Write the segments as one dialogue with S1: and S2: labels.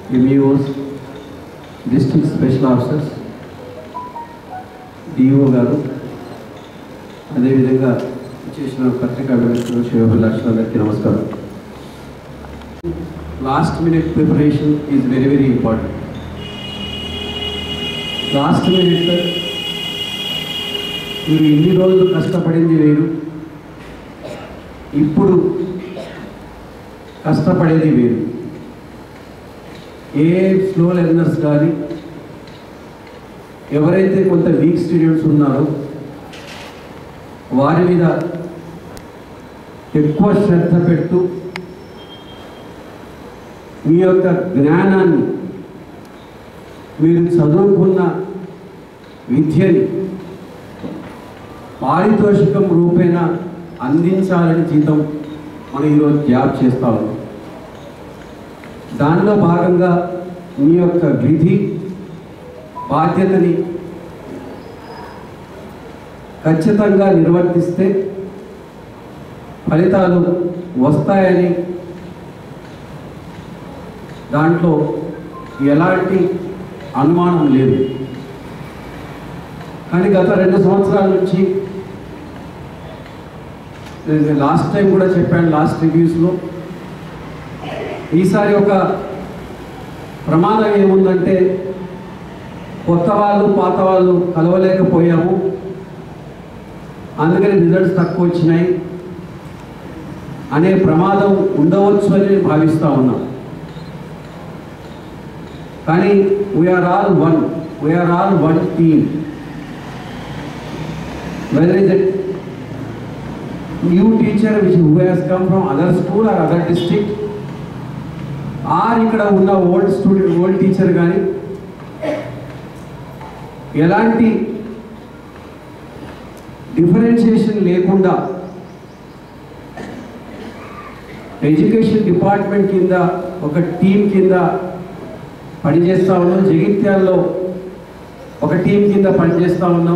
S1: MEOs district special officers DO గారు అదేవిధంగా చేసిన పత్రికా విలేకరులు శివభిలాషులందరికీ నమస్కారం last minute preparation is very very important last minute మీరు ఇన్ని రోజులు కష్టపడింది వేరు ఇప్పుడు కష్టపడేది వేరు ఏ స్లో లెర్నర్స్ కానీ ఎవరైతే కొంత వీక్ స్టూడెంట్స్ ఉన్నారో వారి మీద ఎక్కువ శ్రద్ధ పెట్టు మీ యొక్క జ్ఞానాన్ని మీరు చదువుకున్న విద్యని పారితోషికం రూపేణ అందించాలని జీతం మనం ఈరోజు జాబ్ చేస్తా ఉన్నాం దానిలో భాగంగా మీ యొక్క విధి బాధ్యతని ఖచ్చితంగా నిర్వర్తిస్తే ఫలితాలు వస్తాయని దాంట్లో ఎలాంటి అనుమానం లేదు కానీ గత రెండు సంవత్సరాల నుంచి నేను లాస్ట్ టైం కూడా చెప్పాను లాస్ట్ రివ్యూస్లో ఈసారి ఒక ప్రమాదం ఏముందంటే కొత్త వాళ్ళు పాత వాళ్ళు కలవలేకపోయాము అందుకని రిజల్ట్స్ తక్కువ వచ్చినాయి అనే ప్రమాదం ఉండవచ్చు అని నేను భావిస్తూ ఉన్నాం కానీ we're all one we're all one team whether is it new teacher which who has come from other school or other district or ఇక్కడ ఉన్న ఓల్డ్ స్టూడెంట్ ఓల్డ్ టీచర్ కానీ ఎలాంటి డిఫరెన్షియేషన్ లేకుండా ఎడ్యుకేషన్ డిపార్ట్మెంట్ కింద ఒక టీం కింద పనిచేస్తూ ఉన్నాం జగిత్యాల్లో ఒక టీం కింద పనిచేస్తూ ఉన్నాం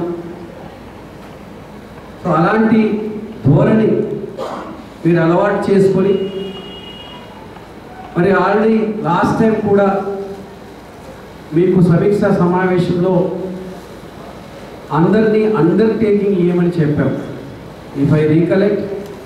S1: సో అలాంటి ధోరణి మీరు అలవాటు చేసుకొని మరి ఆల్రెడీ లాస్ట్ టైం కూడా మీకు సమీక్ష సమావేశంలో అందరినీ అండర్టేకింగ్ ఇవ్వమని చెప్పాం ఇఫ్ ఐ రీకలెక్ట్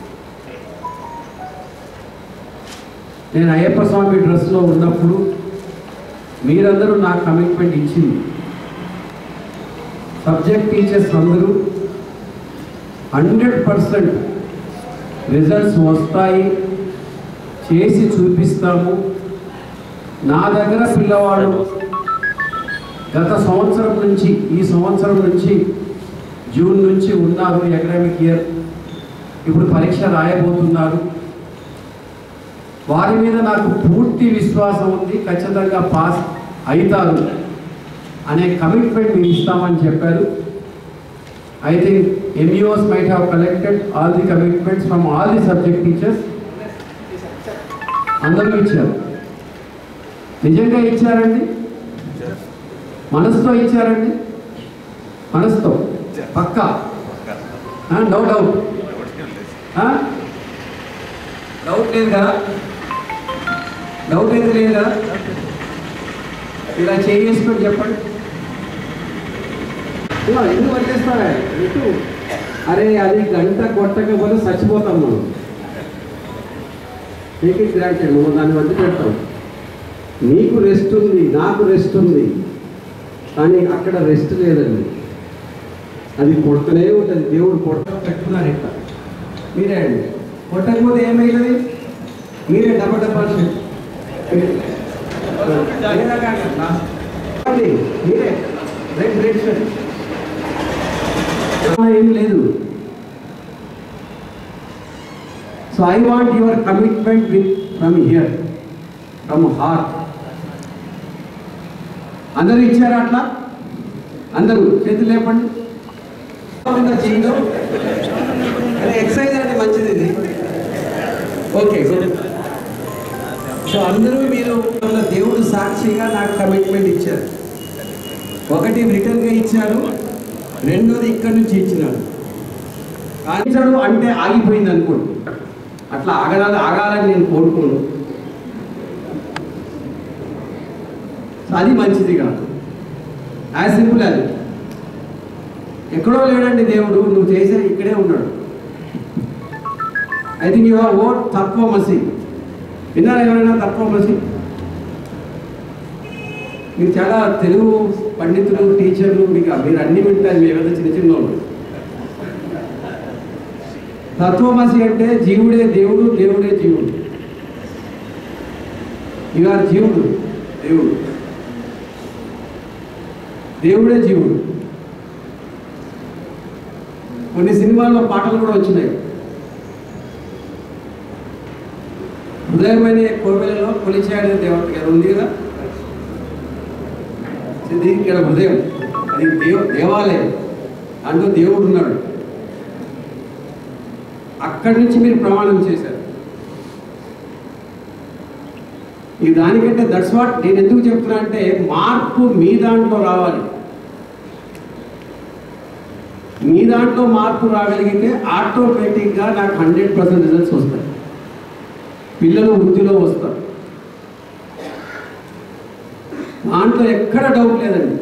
S1: నేను అయ్యప్ప స్వామి డ్రెస్లో ఉన్నప్పుడు మీరందరూ నాకు కమిట్మెంట్ ఇచ్చింది సబ్జెక్ట్ టీచర్స్ అందరూ హండ్రెడ్ పర్సెంట్ రిజల్ట్స్ వస్తాయి చేసి చూపిస్తాము నా దగ్గర పిల్లవాడు గత సంవత్సరం నుంచి ఈ సంవత్సరం నుంచి జూన్ నుంచి ఉన్నారు అకాడమిక్ ఇయర్ ఇప్పుడు పరీక్ష రాయబోతున్నారు వారి మీద నాకు పూర్తి విశ్వాసం ఉంది ఖచ్చితంగా పాస్ అవుతారు అనే కమిట్మెంట్ మేము ఇస్తామని చెప్పారు I think MEOs might have collected all the commitments from all the subject teachers. అందరూ ఇచ్చారు నిజంగా ఇచ్చారండి మనసుతో ఇచ్చారండి మనసుతో పక్కా నో డౌట్ డౌట్ లేదు కదా డౌట్ అయితే లేదు కదా ఇలా చేసుకొని చెప్పండి ఇలా ఎందుకు వదిలేస్తారా ఇటు అరే అది గంట కొట్టకపోతే చచ్చిపోతాం మనం టేక్ ఇట్ గ్రాంటెడ్ మనం దాన్ని వద్ద పెడతాం నీకు రెస్ట్ ఉంది నాకు రెస్ట్ ఉంది కానీ అక్కడ రెస్ట్ లేదండి అది కొడుతూనే ఉంటుంది దేవుడు కొట్ట పెట్టుకున్నారు ఇట్లా మీరే అండి కొట్టకపోతే ఏమైతుంది మీరే డబ్బా డబ్బా మీరే రైట్ రైట్ సార్ ఏం లేదు so I want your commitment with from here from heart అందరూ ఇచ్చారా అట్లా అందరూ చేతులు లేపండి చేయడం ఎక్సైజ్ అంటే మంచిది ఇది ఓకే సో అందరూ మీరు దేవుడు సాక్షిగా నాకు కమిట్మెంట్ ఇచ్చారు ఒకటి రిటర్న్గా ఇచ్చారు రెండోది ఇక్కడ నుంచి ఇచ్చినాడు కానిచాడు అంటే ఆగిపోయింది అనుకోండి అట్లా ఆగడాలి ఆగాలని నేను కోరుకోను అది మంచిది కాదు యాజ్ సింపుల్ అది ఎక్కడో లేడండి దేవుడు నువ్వు చేసే ఇక్కడే ఉన్నాడు ఐ థింక్ యు ఆర్ ఓట్ తత్వమసి విన్నారా ఎవరైనా తత్వమసి మీరు చాలా తెలుగు పండితులు టీచర్లు మీకు మీరు అన్ని వింటారు మేమైతే చిన్న చిన్న వాళ్ళు తత్వమసి అంటే జీవుడే దేవుడు దేవుడే జీవుడు ఇవాళ జీవుడు దేవుడు దేవుడే జీవుడు కొన్ని సినిమాల్లో పాటలు కూడా వచ్చినాయి హృదయమైన కోవెలలో కొలిచాడే దేవత కదా ఉంది కదా ఇది ఇక్కడ హృదయం అది దేవ దేవాలయం అందులో దేవుడు ఉన్నాడు అక్కడి నుంచి మీరు ప్రమాణం చేశారు ఈ దానికంటే దట్స్ వాట్ నేను ఎందుకు చెప్తున్నా అంటే మార్పు మీ దాంట్లో రావాలి మీ దాంట్లో మార్పు రాగలిగితే ఆటోమేటిక్గా నాకు హండ్రెడ్ పర్సెంట్ రిజల్ట్స్ వస్తాయి పిల్లలు వృత్తిలో వస్తారు దాంట్లో ఎక్కడ డౌట్ లేదండి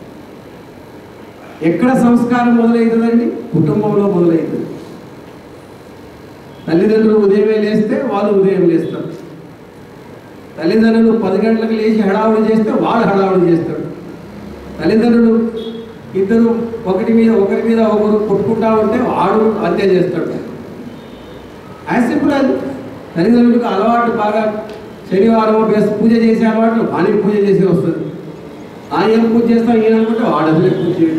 S1: ఎక్కడ సంస్కారం మొదలవుతుందండి కుటుంబంలో మొదలవుతుంది తల్లిదండ్రులు ఉదయమే లేస్తే వాళ్ళు ఉదయం లేస్తారు తల్లిదండ్రులు పది గంటలకు లేచి హడావుడి చేస్తే వాళ్ళు హడావుడి చేస్తారు తల్లిదండ్రులు ఇద్దరు ఒకటి మీద ఒకరి మీద ఒకరు కొట్టుకుంటా ఉంటే వాడు అంతే చేస్తాడు యాజ్ సింపుల్ అది తల్లిదండ్రులకు అలవాటు బాగా శనివారం బేస్ పూజ చేసే అలవాటు వానికి పూజ చేసి వస్తుంది ఆయన ఏం పూజ చేస్తాం ఈయన అనుకుంటే వాడు అసలే పూజ చేయడు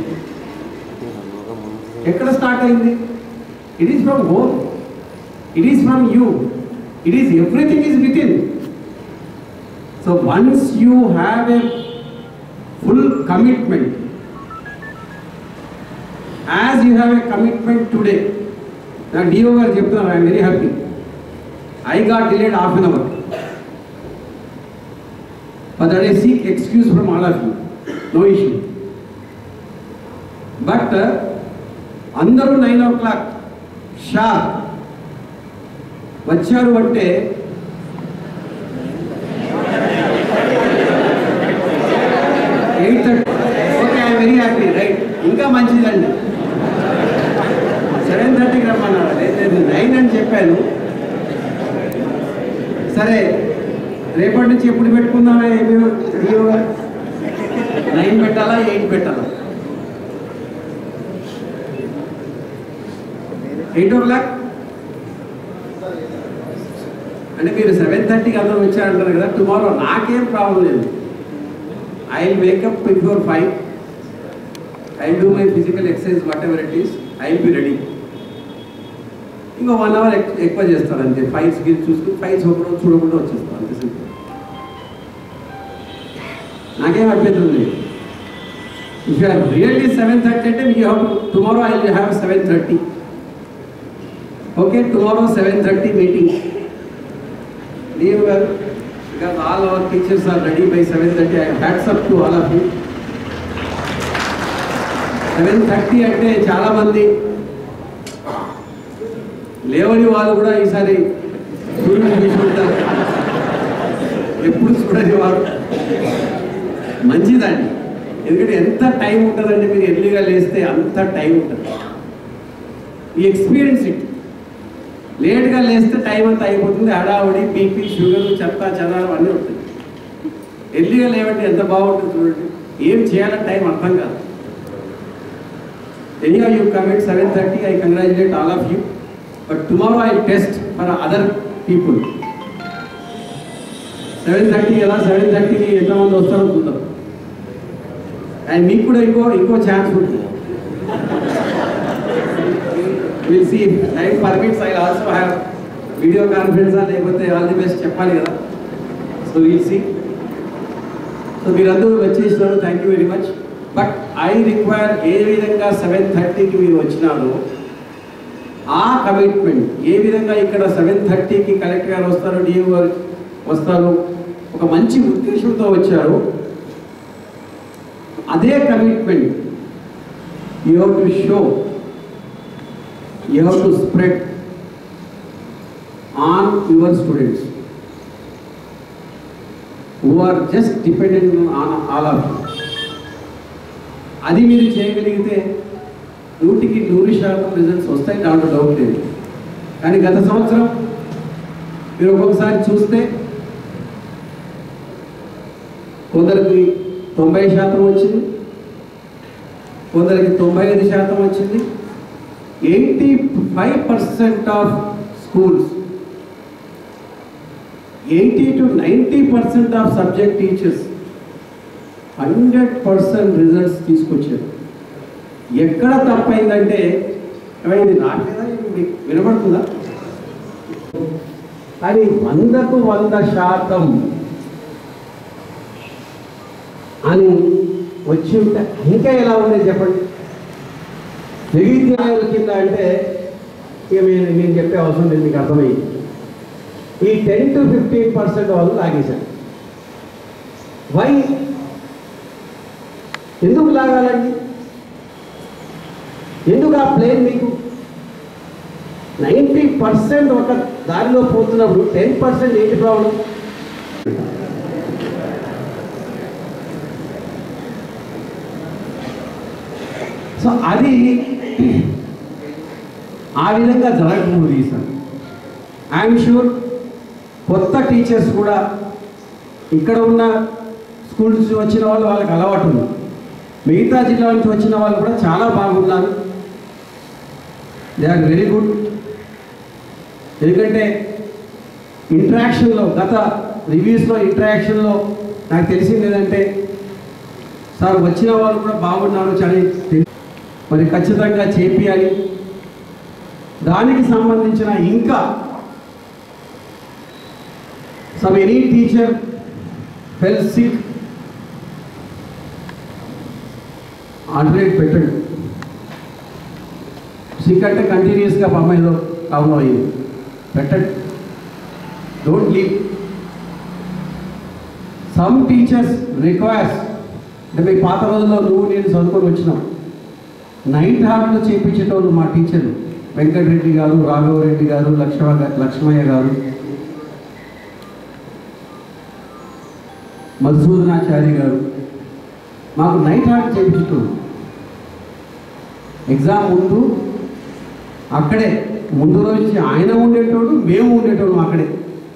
S1: ఎక్కడ స్టార్ట్ అయింది it is from home it is from you it is everything is with in so once you have a full commitment as you have a commitment today నా డిఓ గారు చెప్తున్నారు I'm very happy I got delayed half an hour But that I seek excuse from all of you. No issue. But uh, అందరూ nine o'clock sharp వచ్చారు అంటే eight thirty okay I'm very happy right ఇంకా మంచిదండి seven థర్టీకి రమ్మన్నారు లేదు లేదు nine అని చెప్పాను సరే రేపటి నుంచి ఎప్పుడు పెట్టుకుందామా ఏమి డిఓ గారు నైన్ పెట్టాలా ఎయిట్ పెట్టాలా ఎయిట్ ఓ క్లాక్ అంటే మీరు సెవెన్ థర్టీకి అందరూ వచ్చారంటారు కదా టుమారో నాకేం ప్రాబ్లం లేదు I will wake up before five I do my physical exercise whatever it is I will be ready ఇంకో వన్ అవర్ ఎక్కువ చేస్తాను అంతే ఫైల్స్ గిల్ చూసుకుని ఫైల్స్ ఒకరోజు చూడకుండా వచ్చేస్తాను అంతే సింపుల్ నాకేం అభ్యంతరం లేదు if you are really seven thirty అంటే you have tomorrow I will have seven thirty okay tomorrow seven thirty meeting leave గారు because all our teachers are ready by seven thirty I hats up to all of you seven thirty అంటే చాలామంది లేవని వాళ్ళు కూడా ఈసారి సూర్యుడు చూసుకుంటారు ఎప్పుడు చూడని వారు మంచిదండి ఎందుకంటే ఎంత టైం ఉంటుందంటే మీరు ఎర్లీగా లేస్తే అంత టైం ఉంటుంది ఈ ఎక్స్పీరియన్స్ ఇట్ లేట్గా లేస్తే టైం అంతా అయిపోతుంది హడావుడి బీపీ షుగర్ చెత్త చెదారం అన్నీ ఉంటాయి ఎర్లీగా లేవంటే ఎంత బాగుంటుంది చూడండి ఏం చేయాలని టైం అర్థం కాదు anyhow you commit seven thirty I congratulate all of you but tomorrow I test for other people seven thirty కదా సెవెన్ థర్టీకి ఎంతమంది వస్తారో చూద్దాం అండ్ మీకు కూడా ఇంకో ఇంకో ఛాన్స్ ఉంటుంది will see time permits I also have video conference లేకపోతే ఆల్ ది బెస్ట్ చెప్పాలి కదా సో విల్ సీ సో మీరందరూ వచ్చేసినారు thank you very much but I require ఏ విధంగా సెవెన్ థర్టీకి మీరు వచ్చినారో ఆ కమిట్మెంట్ ఏ విధంగా ఇక్కడ సెవెన్ థర్టీకి కలెక్టర్ గారు వస్తారు డిఓ గారు వస్తారు ఒక మంచి ఉద్దేశంతో వచ్చారు అదే commitment you have to show you have to spread on your students who are just dependent on all of అది మీరు చేయగలిగితే నూటికి నూరు శాతం రిజల్ట్స్ వస్తాయి దాంట్లో డౌట్ లేదు కానీ గత సంవత్సరం మీరు ఒక్కొక్కసారి చూస్తే కొందరికి తొంభై శాతం వచ్చింది కొందరికి తొంభై ఐదు శాతం వచ్చింది eighty five percent of schools eighty to ninety percent of subject teachers hundred percent results తీసుకొచ్చారు ఎక్కడ తప్పైందంటే ఏమైనా ఇది రాలేదా ఇది మీకు వినబడుతుందా కానీ వందకు వంద శాతం అని వచ్చి ఉంటే ఇంకా ఎలా ఉండేది చెప్పండి జగిత్యాల కింద అంటే ఇక నేను నేను చెప్పే అవసరం లేదు మీకు అర్థమైంది ఈ టెన్ టు ఫిఫ్టీన్ పర్సెంట్ వాళ్ళు లాగేశారు వై ఎందుకు లాగాలండి ఎందుకు ఆ ప్లేన్ మీకు నైంటీ పర్సెంట్ ఒక దారిలో పోతున్నప్పుడు టెన్ పర్సెంట్ ఏంటి ప్రాబ్లం సో అది ఆ విధంగా జరగకూడదు ఈసారి ఐఎమ్ షూర్ కొత్త టీచర్స్ కూడా ఇక్కడ ఉన్న స్కూల్స్ నుంచి వచ్చిన వాళ్ళు వాళ్ళకి అలవాటు ఉంది మిగతా జిల్లా నుంచి వచ్చిన వాళ్ళు కూడా చాలా బాగున్నారు దే ఆర్ వెరీ గుడ్ ఎందుకంటే ఇంటరాక్షన్లో గత రివ్యూస్లో ఇంటరాక్షన్లో నాకు తెలిసింది ఏంటంటే సార్ వచ్చిన వాళ్ళు కూడా బాగున్నారు చాలా తెలి- మరి ఖచ్చితంగా చేపియాలి దానికి సంబంధించిన ఇంకా some any teacher fell sick alternate పెట్టండి సిక్ అంటే కంటిన్యూస్గా పామాయిలో కావున అయ్యింది పెట్టండి don't leave some teachers requires అంటే మీ పాత రోజుల్లో నువ్వు నేను చదువుకొని వచ్చినాం నైట్ హార్ట్లో చేయించేటోళ్ళు మా టీచర్లు వెంకటరెడ్డి గారు రాఘవరెడ్డి గారు లక్ష్మ లక్ష్మయ్య గారు మధుసూదనాచారి గారు మాకు నైట్ హార్ట్ చేయించేటోళ్ళు ఎగ్జామ్ ముందు అక్కడే ముందు రోజు నుంచి ఆయన ఉండేటోడు మేము ఉండేటోడు అక్కడే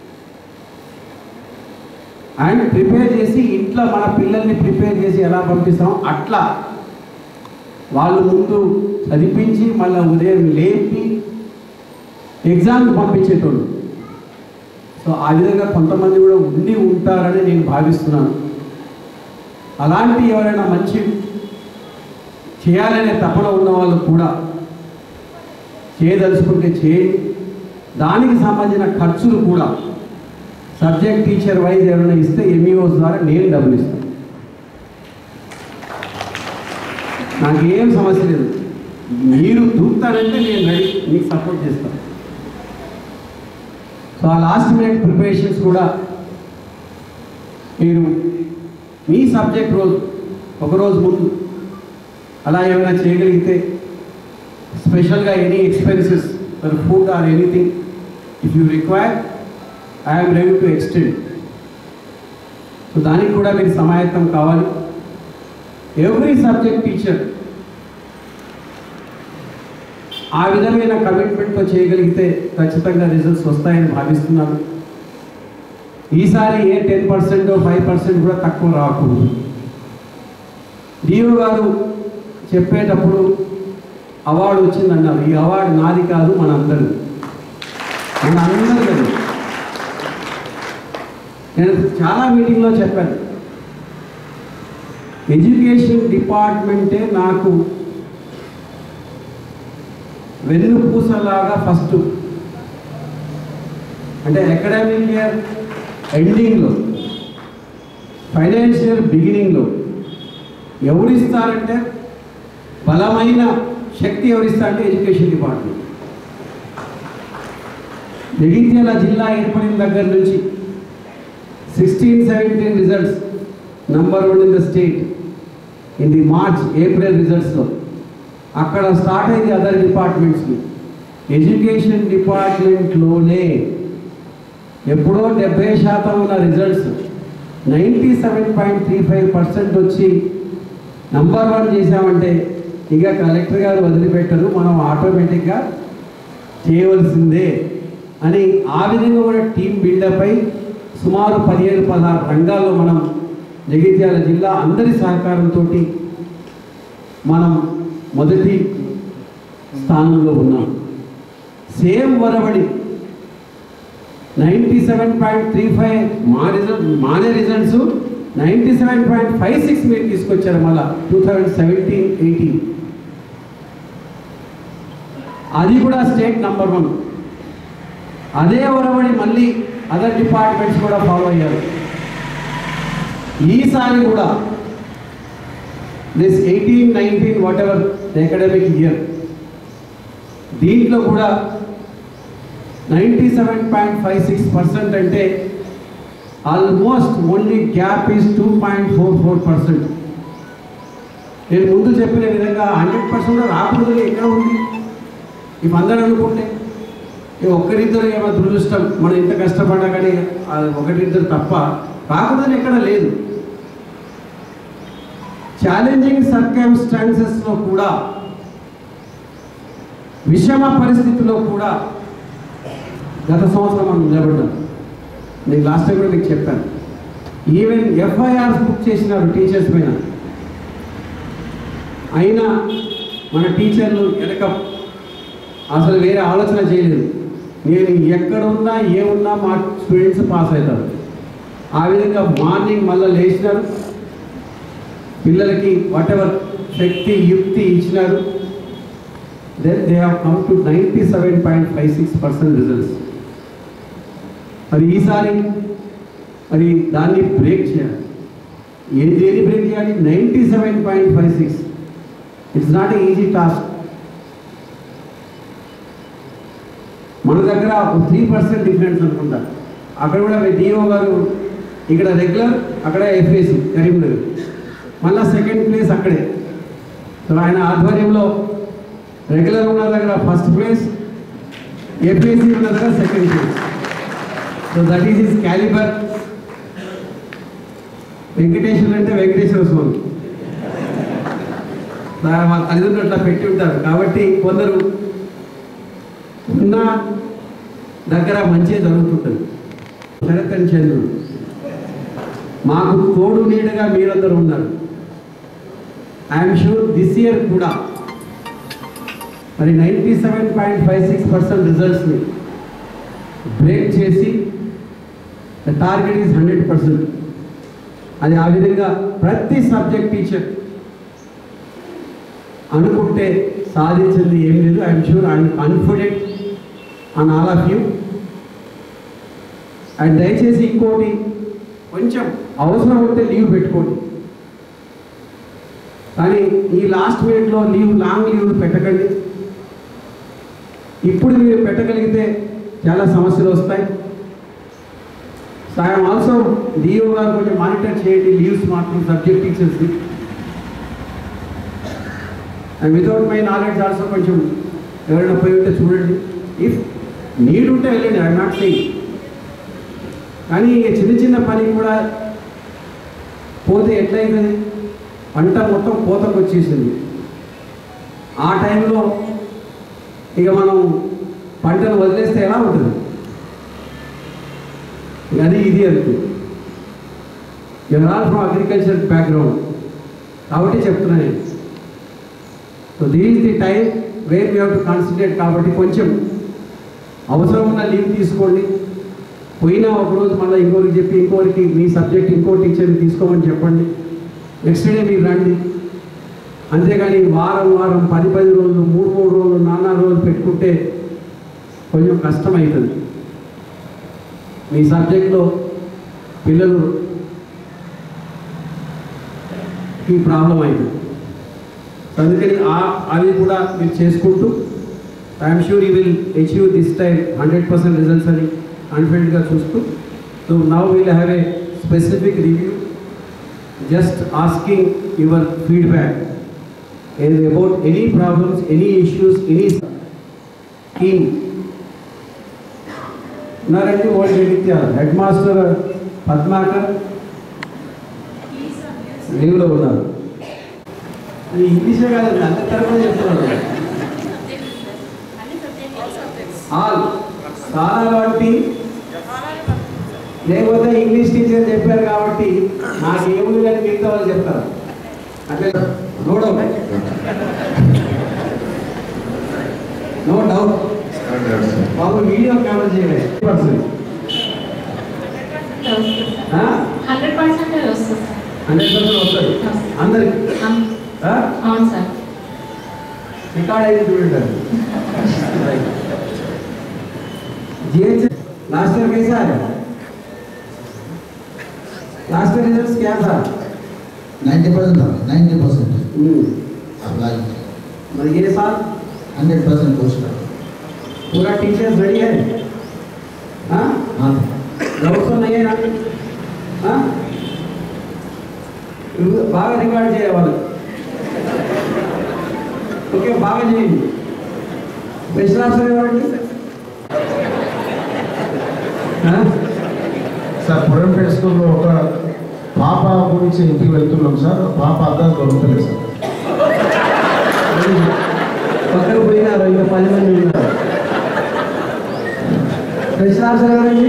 S1: ఆయన ప్రిపేర్ చేసి ఇంట్లో మన పిల్లల్ని ప్రిపేర్ చేసి ఎలా పంపిస్తాం అట్లా వాళ్ళు ముందు చదివించి మళ్ళీ ఉదయం లేపి ఎగ్జామ్కి పంపించేటోడు సో ఆ విధంగా కొంతమంది కూడా ఉండి ఉంటారని నేను భావిస్తున్నాను అలాంటి ఎవరైనా మంచి చేయాలనే తపన ఉన్న వాళ్ళు కూడా చేయదలుచుకుంటే చేయండి దానికి సంబంధించిన ఖర్చులు కూడా సబ్జెక్ట్ టీచర్ వైజ్ ఎవరైనా ఇస్తే ఎంఈఓస్ ద్వారా నేను డబ్బులు ఇస్తాను నాకు ఏం సమస్య లేదు మీరు దూకుతారంటే నేను రెడీ మీకు సపోర్ట్ చేస్తాను సో ఆ లాస్ట్ మినిట్ ప్రిపరేషన్స్ కూడా మీరు మీ సబ్జెక్ట్ రోజు ఒకరోజు ముందు అలా ఏమైనా చేయగలిగితే స్పెషల్గా any expenses for food or anything if you require I'm ready to extend so దానికి కూడా మీరు సమాయత్తం కావాలి ఎవ్రీ సబ్జెక్ట్ టీచర్ ఆ విధమైన కమిట్మెంట్తో చేయగలిగితే ఖచ్చితంగా రిజల్ట్స్ వస్తాయని భావిస్తున్నాను ఈసారి ఏ టెన్ పర్సెంట్ ఫైవ్ పర్సెంట్ కూడా తక్కువ రాకూడదు డిఓ గారు చెప్పేటప్పుడు అవార్డు వచ్చిందన్నారు ఈ అవార్డు నాది కాదు మన అందరి మన అందరిది నేను చాలా మీటింగ్లో చెప్పాను ఎడ్యుకేషన్ డిపార్ట్మెంటే నాకు వెన్నుపూసలాగా ఫస్ట్ అంటే అకాడమిక్ ఇయర్ ఎండింగ్లో ఫైనాన్షియల్ బిగినింగ్లో ఎవరిస్తారంటే బలమైన శక్తి ఎవరిస్తారంటే ఎడ్యుకేషన్ డిపార్ట్మెంట్ జగిత్యాల జిల్లా ఏర్పడిన దగ్గర నుంచి sixteen seventeen results number one in the state in the March April రిజల్ట్స్లో అక్కడ స్టార్ట్ అయింది అదర్ డిపార్ట్మెంట్స్కి ఎడ్యుకేషన్ డిపార్ట్మెంట్లోనే ఎప్పుడో డెబ్బై శాతం ఉన్న results ninety seven point three five percent వచ్చి నంబర్ వన్ చేసామంటే ఇక కలెక్టర్ గారు వదిలిపెట్టరు మనం ఆటోమేటిక్గా చేయవలసిందే అని ఆ విధంగా కూడా టీం బిల్డప్ అయి సుమారు పదిహేను పదహారు రంగాల్లో మనం జగిత్యాల జిల్లా అందరి సహకారంతో మనం మొదటి స్థానంలో ఉన్నాం సేమ్ వరవడి ninety seven point three five మా రిజల్ట్ మానే results ninety seven point five six మీరు తీసుకొచ్చారు మళ్ళా టూ థౌజండ్ సెవెంటీన్ ఎయిటీన్ అది కూడా స్టేట్ నంబర్ వన్ అదే ఒరవడి మళ్ళీ అదర్ డిపార్ట్మెంట్స్ కూడా ఫాలో అయ్యారు ఈసారి కూడా this eighteen nineteen whatever academic year దీంట్లో కూడా ninety seven point five six percent అంటే almost only gap is two point four four percent నేను ముందు చెప్పిన విధంగా హండ్రెడ్ పర్సెంట్ రాకూడదు ఎక్కడ ఉంది ఇవి అందరూ అనుకుంటే ఇక ఒక్కరిద్దరు ఏమో దురదృష్టం మనం ఎంత కష్టపడ్డా కానీ అది ఒకరిద్దరు తప్ప రాకూడదని ఎక్కడ లేదు ఛాలెంజింగ్ సర్కమ్స్టాన్సెస్లో కూడా విషమ పరిస్థితిలో కూడా గత సంవత్సరం మనం నిలబడ్డాం నేను లాస్ట్ టైం కూడా మీకు చెప్పాను ఈవెన్ ఎఫ్ఐఆర్స్ బుక్ చేసినారు టీచర్స్ పైన అయినా మన టీచర్లు వెనక అసలు వేరే ఆలోచన చేయలేదు నేను ఎక్కడున్నా ఏమున్నా మా స్టూడెంట్స్ పాస్ అవుతారు ఆ విధంగా మార్నింగ్ మళ్ళీ లేచినారు పిల్లలకి వాట్ ఎవర్ శక్తి యుక్తి ఇచ్చినారు then they have come to ninety seven point five six percent results మరి ఈసారి మరి దాన్ని బ్రేక్ చేయాలి ఏం దేని బ్రేక్ చేయాలి ninety seven point five six it's not easy task మన దగ్గర త్రీ పర్సెంట్ డిఫరెన్స్ అనుకుంటా అక్కడ కూడా డిఓ గారు ఇక్కడ రెగ్యులర్ అక్కడ ఎఫ్ఏసి కరీంనగర్ మళ్ళా సెకండ్ ప్లేస్ అక్కడే సో ఆయన ఆధ్వర్యంలో రెగ్యులర్ ఉన్న దగ్గర ఫస్ట్ ప్లేస్ ఏపీఎస్సీ ఉన్న దగ్గర second place so that is is calibre Venkateswara అంటే వెంకటేశ్వర స్వామి దా- వాళ్ళ తల్లిదండ్రులు అట్లా పెట్టి ఉంటారు కాబట్టి కొందరు ఉన్న దగ్గర మంచిగా జరుగుతుంటుంది శరత్ అండ్ చంద్రుడు మాకు తోడు నీడగా మీరందరూ ఉన్నారు ఐఎమ్ షూర్ దిస్ ఇయర్ కూడా మరి ninety seven point five six percent రిజల్ట్స్ని బ్రేక్ చేసి the target is hundred percent అది ఆ విధంగా ప్రతి సబ్జెక్ట్ టీచర్ అనుకుంటే సాధించింది ఏం లేదు I'm sure I'm confident on all of you and దయచేసి ఇంకోటి కొంచెం అవసరం ఉంటే లీవ్ పెట్టుకోండి కానీ ఈ లాస్ట్ మినిట్లో లీవ్ లాంగ్ లీవ్ పెట్టకండి ఇప్పుడు మీరు పెట్టగలిగితే చాలా సమస్యలు వస్తాయి సో ఐఎమ్ ఆల్సో డిఓ గారు కొంచెం మానిటర్ చేయండి లీవ్స్ మాత్రం సబ్జెక్ట్ టీచర్స్ని and without my knowledge also కొంచెం ఎవరైనా పోయి ఉంటే చూడండి ఇఫ్ నీడ్ ఉంటే వెళ్ళండి ఐఎమ్ నాట్ సెయింగ్ కానీ ఇక చిన్న చిన్న పని కూడా పోతే ఎట్లయితుంది పంట మొత్తం కోతకు వచ్చేసింది ఆ టైంలో ఇక మనం పంటను వదిలేస్తే ఎలా ఉంటుంది ఇక అది ఇది అనుకుంది ఆల్ ఫ్రమ్ అగ్రికల్చర్ బ్యాక్గ్రౌండ్ కాబట్టి చెప్తున్నాను నేను so these the time where we have to concentrate కాబట్టి కొంచెం అవసరం ఉన్న లీవ్ తీసుకోండి పోయినా ఒకరోజు మళ్ళీ ఇంకోరికి చెప్పి ఇంకోరికి మీ సబ్జెక్ట్ ఇంకో టీచర్ని తీసుకోమని చెప్పండి నెక్స్ట్ డే మీరు రండి అంతేగాని వారం వారం పది పది రోజులు మూడు మూడు రోజులు నానా రోజులు పెట్టుకుంటే కొంచెం కష్టం అవుతుంది మీ సబ్జెక్ట్లో పిల్లలు ఈ ప్రాబ్లం అవుతుంది అందుకని ఆ అవి కూడా మీరు చేసుకుంటూ I'm sure you will achieve this time hundred percent results అని కాన్ఫిడెంట్గా చూస్తూ so now will have a specific review just asking your feedback about any problems any issues any scheme ఉన్నారండి old Jagtial head master Padmakar లీవ్లో ఉన్నారు అది ఇంగ్లీషే కాదండి అందరి తరఫున చెప్తున్నాను ఆల్ చాలా కాబట్టి లేకపోతే ఇంగ్లీష్ టీచర్ చెప్పారు కాబట్టి నాకు ఏముంది కానీ మిగతా వాళ్ళు చెప్తారు అంటే నో డౌట్ నో డౌట్ బాబు వీడియో కవర్ చేయలేదు పర్సెంట్
S2: హండ్రెడ్ పర్సెంట్ వస్తుంది
S1: హండ్రెడ్ పర్సెంట్ వస్తుంది అందరికి
S2: అం-
S1: ఆ?
S2: అవును సార్
S1: రికార్డ్ అయితే చూడండి जीएच लास्ट ईयर कैसा आया लास्ट ईयर रिजल्ट क्या था
S3: नाइन्टी परसेंट था नाइन्टी परसेंट
S1: हम्म,
S3: अप्लाई
S1: और ये साल
S3: हंड्रेड परसेंट पोस्ट
S1: पूरा टीचर्स रेडी है हाँ
S3: हाँ
S1: डाउट तो नहीं है ना हाँ బాగా రికార్డ్ చేయాలి ఓకే బాగా చేయండి బెస్ట్ ఆన్సర్ ఎవరండి ఆ?
S4: సార్ పురంపేట స్కూల్లో ఒక పాప గురించి ఇంటికి వెళ్తున్నాం సార్ పాప అర్థం దొరుకుతలేదు సార్
S1: పక్కన పోయినారు ఇంకా పది మంది ఉన్నారు ప్రశ్న ఆన్సర్ ఎవరండి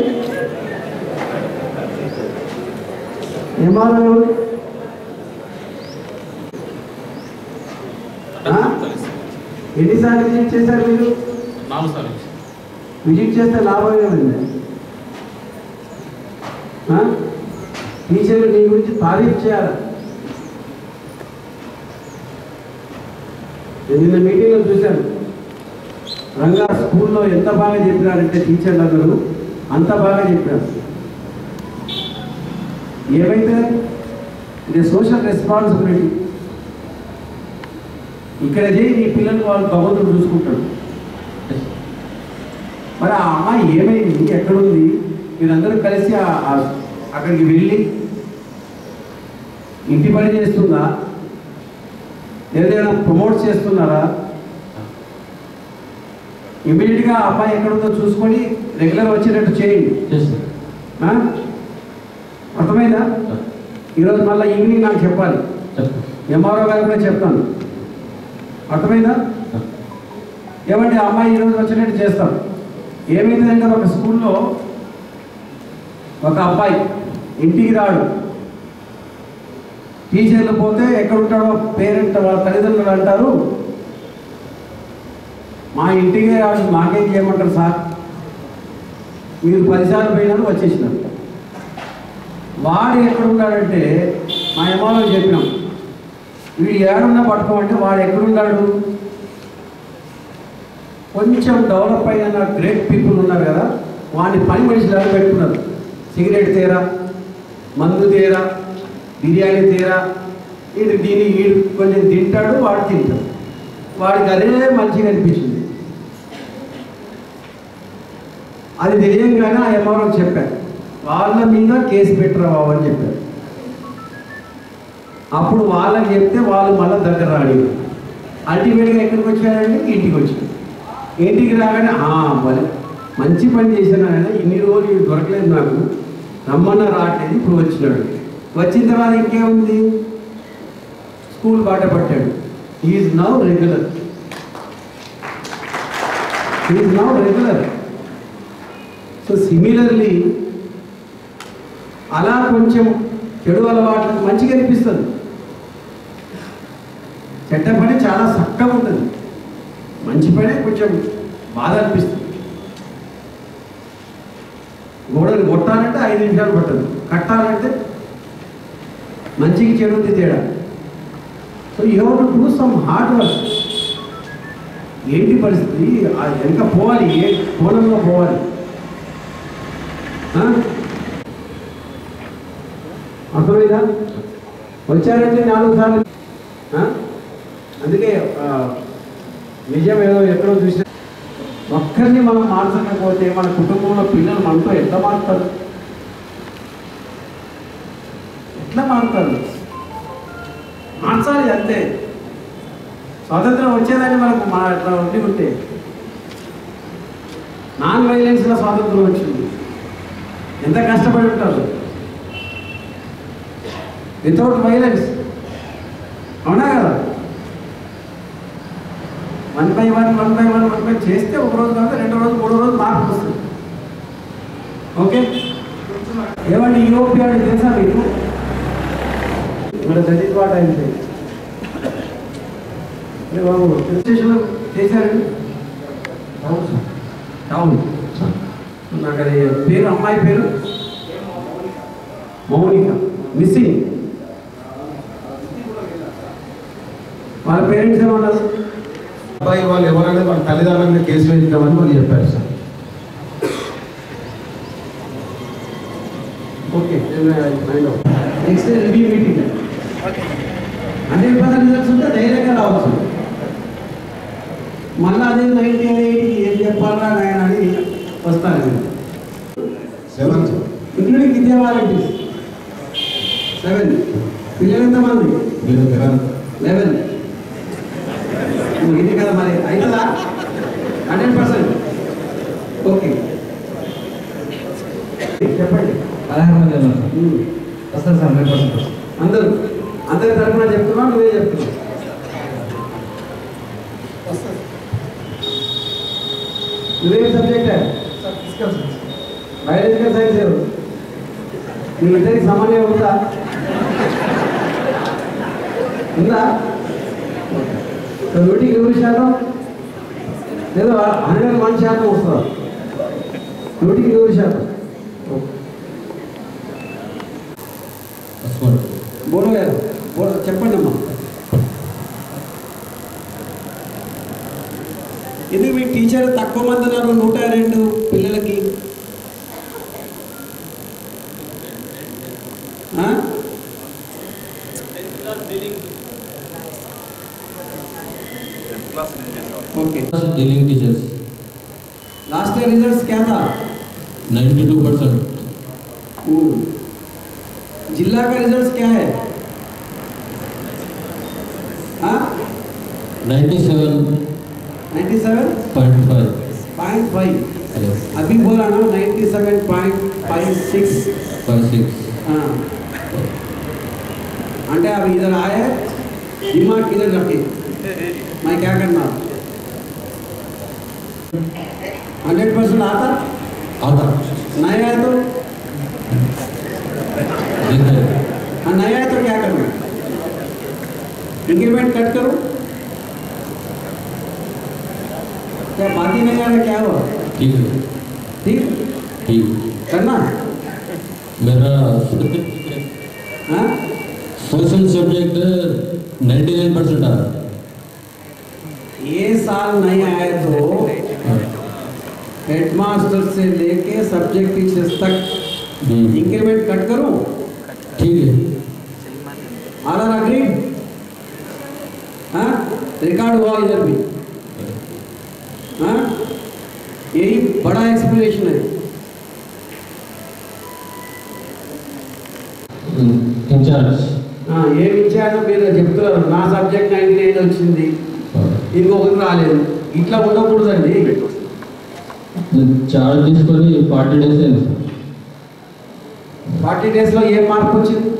S1: ఏమాలో ఎవరు ఆ? ఎన్నిసార్లు విజిట్ చేశారు మీరు
S5: నాలుగు సార్లు
S1: విజిట్ చేస్తే లాభం ఏమైంది ఆ? టీచర్లు నీ గురించి తారీఫ్ చేయాలి నేను నిన్న మీటింగ్లో చూశాను రంగా స్కూల్లో ఎంత బాగా చెప్పినారంటే టీచర్లు అందరూ అంత బాగా చెప్పారు ఏమైతే ఇది సోషల్ రెస్పాన్సిబిలిటీ ఇక్కడ చేయి నీ పిల్లలు వాళ్ళు భగవంతుడు చూసుకుంటాడు మరి ఆ అమ్మాయి ఏమైంది ఎక్కడుంది మీరందరూ కలిసి ఆ- ఆ- అక్కడికి వెళ్ళి ఇంటి పని చేస్తుందా ఏదైనా ప్రమోట్ చేస్తున్నారా ఇమీడియట్గా ఆ అమ్మాయి ఎక్కడుందో చూసుకొని రెగ్యులర్ వచ్చేటట్టు చేయండి ఆ? అర్థమైందా ఈరోజు మళ్ళీ ఈవినింగ్ నాకు చెప్పాలి ఎంఆర్ఓ గారు కూడా చెప్తాను అర్థమైందా ఏమంటే ఆ అమ్మాయి ఈరోజు వచ్చినట్టు చేస్తాం ఏమైందంటే ఒక స్కూల్లో ఒక అబ్బాయి ఇంటికి రాడు టీచర్లు పోతే ఎక్కడ ఉంటాడో పేరెంట్ వాళ్ళ తల్లిదండ్రులు అంటారు మా ఇంటికే రాడు మాకేం చేయమంటారు సార్ మీరు పదిసార్లు పోయినారు వచ్చేసినారు వాడు ఎక్కడ ఉన్నాడంటే మా ఎమ్మాలో చెప్పినాం వీడు ఏడున్నా పట్టుకోమంటే వాడు ఎక్కడున్నాడు కొంచెం డెవలప్ అయిన గ్రేట్ పీపుల్ ఉన్నారు కదా వాడిని పని మనిషిలాగా పెట్టుకున్నారు సిగరెట్ తేరా మందు తేరా బిర్యానీ తేరా వీడు దీన్ని వీడు కొంచెం తింటాడు వాడు తింటాడు వాడికి అదే మంచిగా అనిపించింది అది తెలియంగానే ఆ ఎంఆర్ఓ చెప్పారు వాళ్ళ మీద కేసు పెట్టరా బాబు అని చెప్పారు అప్పుడు వాళ్ళకి చెప్తే వాళ్ళు మళ్ళీ దగ్గర రాని అల్టిమేట్గా ఎక్కడికి వచ్చారంటే ఇంటికి వచ్చారు ఇంటికి రాగానే "ఆ, మరి మంచి పని చేశాను ఆయన ఇన్ని రోజులు ఇవి దొరకలేదు నాకు రమ్మన్న రావట్లేదు ఇప్పుడు వచ్చినాడు వచ్చిన తర్వాత ఇంకేముంది స్కూల్ బాట పట్టాడు is now regular is now regular so similarly అలా కొంచెం చెడు అలవాట్లకు మంచిగా అనిపిస్తుంది చెడ్డ పని చాలా చక్కగా ఉంటుంది మంచి పనే కొంచెం బాధ అనిపిస్తుంది గోడలు కొట్టాలంటే ఐదు నిమిషాలు పట్టదు కట్టాలంటే మంచికి చెడుంది తేడా so you have to do some hard work ఏంటి పరిస్థితి ఆ వెనక పోవాలి ఏ కోణంలో పోవాలి ఆ? అర్థమైందా వచ్చారంటే నాలుగు సార్లు ఆ? అందుకే ఆ, నిజం ఏదో ఎక్కడో చూసిన ఒక్కరిని మనం మార్చకపోతే మన కుటుంబంలో పిల్లలు మనతో ఎట్లా మారుతారు ఎట్లా మారుతారు మార్చాలి అంతే స్వాతంత్రం వచ్చేదాన్ని మనకు మా అట్లా ఉండి ఉంటే నాన్ వైలెన్స్లో స్వాతంత్రం వచ్చింది ఎంత కష్టపడి ఉంటారు వితౌట్ వైలెన్స్ అవునా కదా one by one one by one one by చేస్తే ఒక రోజు కాదు రెండో రోజు మూడో రోజు మార్పు వస్తుంది ఓకే ఏమండి యూరోపీ అంటే తెలుసా మీకు ఇక్కడ దట్ ఈస్ వాట్ అయింది బాబు స్టేషన్లో చేశారండి టౌన్ నాకు అది పేరు అమ్మాయి పేరు మౌనిక మిస్సింగ్ వాళ్ళ పేరెంట్స్ ఏమన్నారు
S4: అబ్బాయి వాళ్ళు ఎవరైనా వాళ్ళ తల్లిదండ్రులని కేసు వేయించామని వాళ్ళు చెప్పారు sir
S1: okay next review meeting hundred percent results ఉంటే ధైర్యంగా రావచ్చు మళ్ళీ అదే నైన్టీ ఎయిటీ ఏం చెప్పాలా నాయన అని వస్తారు మీరు
S3: సెవెన్
S1: ఇంక్లూడింగ్ విద్యా వాలంటీర్స్ సెవెన్ పిల్లలు ఎంతమంది
S3: మీరు సెవెన్
S1: లెవెన్ ఇది కదా మరి అవుతుందా హండ్రెడ్ పర్సెంట్ ఓకే చెప్పండి
S5: పదహారు మంది ఉన్నారు సార్
S1: ఉమ్.
S5: వస్తారు సార్ హండ్రెడ్ పర్సెంట్ వస్తారు
S1: అందరూ అందరి తరఫున చెప్తున్నావు నువ్వే చెప్తున్నావు నువ్వేం సబ్జెక్ట్ బయాలజికల్ సైన్స్ ఎవరు మీ ఇద్దరికి సమన్వయం ఉందా ఉందా సో నూటికి నూరు శాతం లేదా హండ్రెడ్ వన్ శాతం వస్తుందా నూటికి నూరు శాతం బోలో గారు బోలో చెప్పండి అమ్మా ఎందుకు మీ టీచర్ తక్కువ మంది ఉన్నారు నూట రెండు పిల్లలకి ఆ? Okay
S5: dealing teachers
S1: last year results क्या था
S5: 92 परसेंट
S1: हम्म। जिला का रिजल्ट्स क्या है हाँ
S5: 97.5
S1: ninety seven point five
S5: yes
S1: अभी बोला ना ninety seven point five six
S5: 56
S1: हाँ అంటే అవి इधर आए दिमाग इधर रखे मैं क्या करना हंड्रेड परसेंट आता
S5: आता
S1: नहीं आया तो
S5: देखा है
S1: हाँ नहीं आया तो क्या करना इंक्रीमेंट कट करो क्या बात ही नहीं आ रहा क्या हुआ
S5: ठीक है
S1: ठीक
S5: ठीक
S1: करना
S5: मेरा
S1: हाँ
S5: सोशल सब्जेक्ट 99 परसेंट आ रहा
S1: ये साल नहीं आए तो
S5: है
S1: हेडमास्टर से लेके सब्जेक्ट टीचर्स तक
S5: हम्म,
S1: इंक्रीमेंट कट करो
S5: ठीक है
S1: आर आर अग्रीड हाँ रिकॉर्ड हुआ इधर भी हाँ यही बड़ा एक्सप्लेनेशन है
S5: इंचार्ज
S1: ఆ, ఏమి ఇచ్చాడో మీరు చెప్తున్నారు నా సబ్జెక్ట్ నైన్టీ నైన్ వచ్చింది ఇంకొకటి రాలేదు ఇట్లా ఉండకూడదండి
S5: చార్జ్ తీసుకొని ఫార్టీ డేస్ అయింది సార్
S1: ఫార్టీ డేస్లో ఏం మార్పు వచ్చింది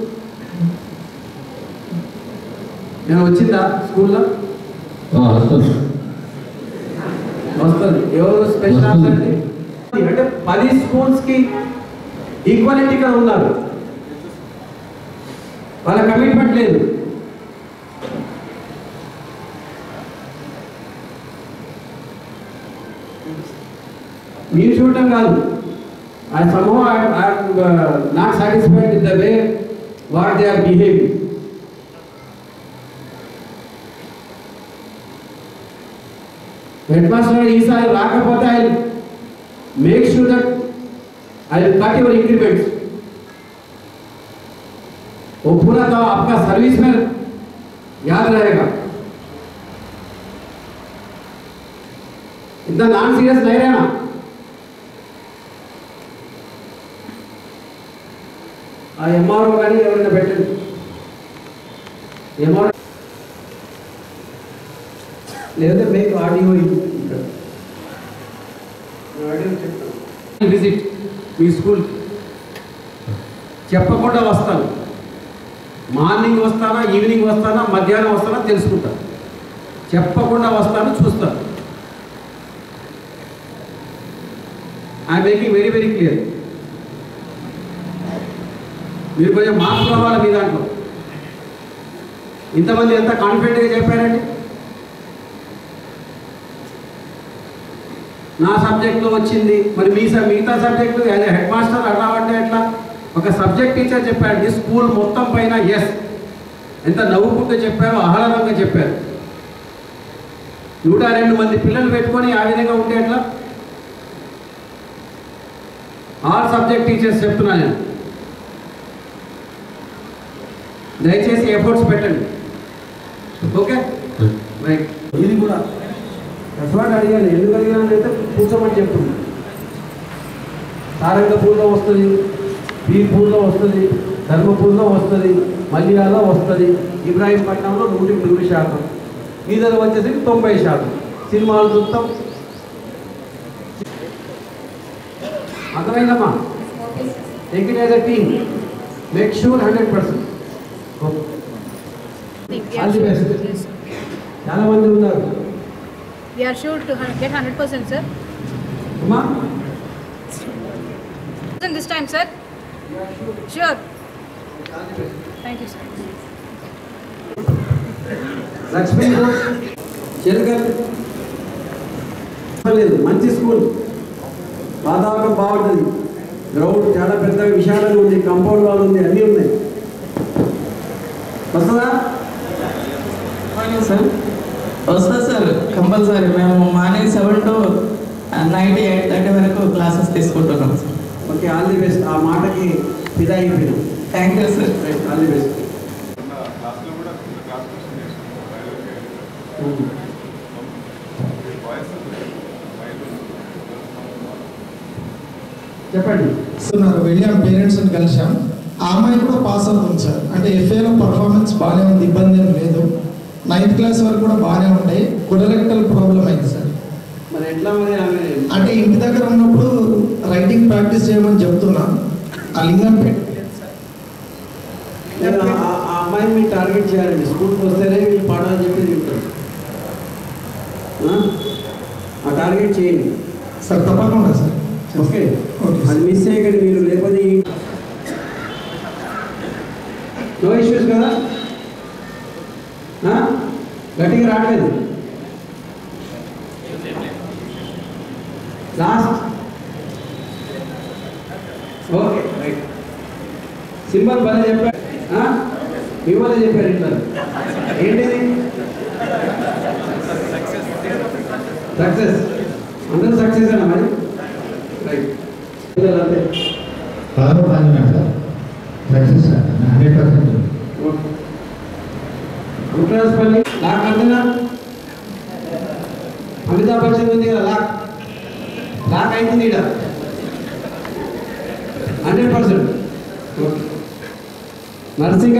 S1: నేను వచ్చిందా స్కూల్లో
S5: ఆ, వస్తుంది
S1: వస్తుంది ఎవరు స్పెషల్ ఆఫీసర్ అండి అంటే పది స్కూల్స్కి ఈక్వాలిటీగా ఉన్నారు వాళ్ళ కమిట్మెంట్ లేదు మీరు చూడటం కాదు I somehow I not satisfied with the way what they are behaving head master ఈసారి రాకపోతే I make sure that I cut your increments वो पूरा तो आपका सर्विस में याद रहेगा इतना नॉन सीरियस नहीं रहना ఆ ఎంఆర్ఓ కానీ ఎవరైనా పెట్టండి ఎంఆర్ఓ లేదా మీకు ఆడియో ఇక్కడ ఆడియో చెప్తాను విజిట్ మీ స్కూల్ చెప్పకుండా వస్తాను మార్నింగ్ వస్తానా ఈవినింగ్ వస్తానా మధ్యాహ్నం వస్తానా తెలుసుకుంటా చెప్పకుండా వస్తాను చూస్తాను I making very very clear మీరు కొంచెం మార్పు రావాలి మీ దాంట్లో ఇంతమంది ఎంత కాన్ఫిడెంట్గా చెప్పారండి నా సబ్జెక్ట్లో వచ్చింది మరి మీ స- మిగతా సబ్జెక్టు యాజ్ హెడ్ మాస్టర్ అన్నామంటే ఎట్లా ఒక సబ్జెక్ట్ టీచర్ చెప్పారండి స్కూల్ మొత్తం పైన ఎస్ ఎంత నవ్వుకుంటూ చెప్పారో ఆహ్లాదంగా చెప్పారు నూట రెండు మంది పిల్లలు పెట్టుకొని ఆ విధంగా ఉంటే ఎట్లా ఆల్ సబ్జెక్ట్ టీచర్స్ చెప్తున్నా నేను దయచేసి ఎఫర్ట్స్ పెట్టండి ఓకే రైట్ ఇది కూడా ఎఫర్ట్ అడిగాను ఎందుకు అడిగాను అయితే కూర్చోమని చెప్తుంది సారంగపూర్లో వస్తుంది బీర్పూర్లో వస్తుంది ధర్మపూర్లో వస్తుంది మల్యాలో వస్తుంది ఇబ్రాహీంపట్నంలో నూటికి నూరు శాతం ఈదలు వచ్చేసరికి తొంభై శాతం సినిమాలు చూస్తాం అర్థమైందమ్మా take it as a team make sure hundred percent all the best చాలా మంది ఉన్నారు
S6: We are sure to hun- get 100%, sir.
S1: అమ్మా
S6: And this time, sir? Sure. Thank you, sir.
S1: Lakshmi చిలకల్ లేదు మంచి స్కూల్ వాతావరణం బాగుంటుంది గ్రౌండ్ చాలా పెద్ద విశాలంగా ఉంది కాంపౌండ్ వాల్ ఉంది అన్నీ ఉన్నాయి వస్తుందా
S7: సార్ వస్తుంది సార్ కంపల్సరీ మేము morning seven to night eight thirty వరకు క్లాసెస్ తీసుకుంటున్నాం sir
S1: okay all the best ఆ మాటకి ఫిదా అయిపోయినాం
S7: thank you sir
S1: right all the best
S3: క్లాస్లో కూడా క్లాస్ క్వశ్చన్ చేసుకుంటాం వాయిస్
S1: చెప్పండి
S8: ఇస్తున్నారు వెళ్ళి ఆ పేరెంట్స్ని కలిసాం ఆ అమ్మాయి కూడా పాస్ అవుతుంది సార్ అంటే ఎఫ్ఏలో పర్ఫార్మెన్స్ బాగానే ఉంది ఇబ్బంది ఏం లేదు నైన్త్ క్లాస్ వరకు కూడా బాగానే ఉంటాయి కొలరెక్టల్ ప్రాబ్లం అయింది సార్
S1: మరి ఎట్లా మరి ఆమె
S8: అంటే ఇంటి దగ్గర ఉన్నప్పుడు రైటింగ్ ప్రాక్టీస్ చేయమని చెప్తున్నా ఆ లింగం పెట్టి
S1: నేను ఆ- ఆ- ఆ అమ్మాయిని మీరు టార్గెట్ చేయాలండి స్కూల్కి వస్తేనే వీళ్ళు పాఠాలు చెప్పి తింటారు ఆ? ఆ టార్గెట్ చేయండి
S8: సార్ తప్పకుండా సార్
S1: ఓకే
S8: ఓకే
S1: అది మిస్ చేయకండి మీరు లేకపోతే నో ఇష్యూస్ కదా ఆ? గట్టిగా రావట్లేదు లాస్ట్ ఓకే రైట్ సింబల్ భలే చెప్పారు ఆ? మీ వాళ్ళే చెప్పారు ఇట్లా ఏంటిది సక్సెస్ అందరూ సక్సెస్ అన్న మరి రైట్ పిల్లలు అంతే
S4: పదవ పాల్గొన్నాడు sir success sir hundred percent
S1: Gutrajpalli లాక్ అంతేనా అమితాబ్ బచ్చన్ ఉంది కదా లాక్ లాక్ అయిపోయింది ఇక్కడ హండ్రెడ్ పర్సెంట్ ఓకే నర్సింగ్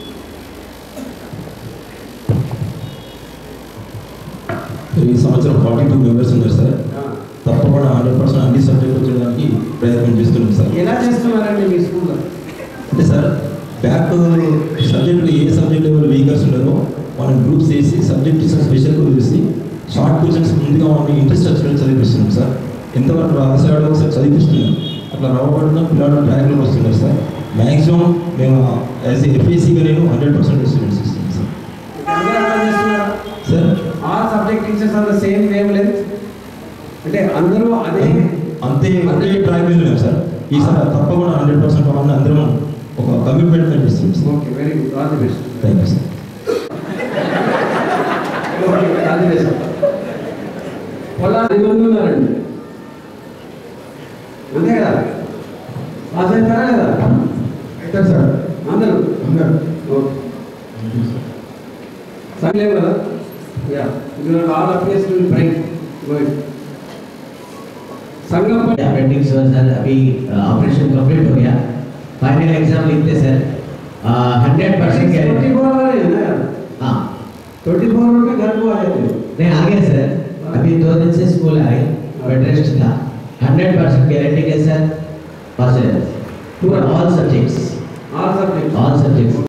S5: ఈ సంవత్సరం ఫార్టీ టూ మెంబర్స్ ఉన్నారు సార్ తప్పకుండా హండ్రెడ్ పర్సెంట్ అన్ని సబ్జెక్ట్ వచ్చేదానికి ప్రయత్నం చేస్తున్నాం సార్
S1: ఎలా చేస్తున్నారండి మీ స్కూల్లో
S5: అంటే సార్ బ్యాక్ సబ్జెక్టులు ఏ సబ్జెక్ట్ లెవెల్ వీకర్స్ ఉన్నారో మనం గ్రూప్స్ చేసి సబ్జెక్ట్ స్పెషల్ చేసి షార్ట్ క్వశ్చన్స్ ముందుగా వాళ్ళని ఇంట్రెస్ట్ వచ్చినట్టు చదివిస్తున్నాం సార్ ఎంతవరకు రాసాడో ఒకసారి చదివిస్తున్నాం అట్లా రావబడిన పిల్లలు ట్రాక్లో వస్తున్నారు సార్ మ్యాక్సిమం మేము యాజ్ ఎఫ్ఏసీగా నేను హండ్రెడ్ పర్సెంట్ స్టూడెంట్స్ ఇస్తున్నాం సార్
S1: అందరూ అర్థం చేస్తున్నారా
S5: sir
S1: all subject teachers are the same wavelength అంటే అందరూ అదే
S5: అంతే ఒకే ట్రాక్ మీద ఉన్నాం సార్ ఈసారి తప్పకుండా హండ్రెడ్ పర్సెంట్ కావాలని అందరం ఒక కమిట్మెంట్ కనిపిస్తుంది sir
S1: okay very good all the best
S5: thank you sir
S1: okay all the best పొలా పది మంది ఉన్నారండి అంతే కదా పాస్ అవుతారా లేదా
S8: అయితే సార్
S1: అందరూ
S8: అందరు
S1: ఓకే సర్లేవు కదా yeah you are all appears to bright good Sangam पर
S9: अपेंडिक्स हुआ सर अभी ऑपरेशन कंप्लीट हो गया फाइनल एग्जाम लिखते sir hundred percent
S1: twenty
S9: guarantee
S1: four hour है ना यार
S9: हाँ
S1: ट्वेंटी फोर आवर में घर को आ जाते हो
S9: नहीं आ गया सर अभी दो दिन से स्कूल आ गए बेड रेस्ट था हंड्रेड परसेंट गारंटी के सर पास हो जाता
S1: पूरा?
S9: All subjects
S1: all subject
S9: all subjects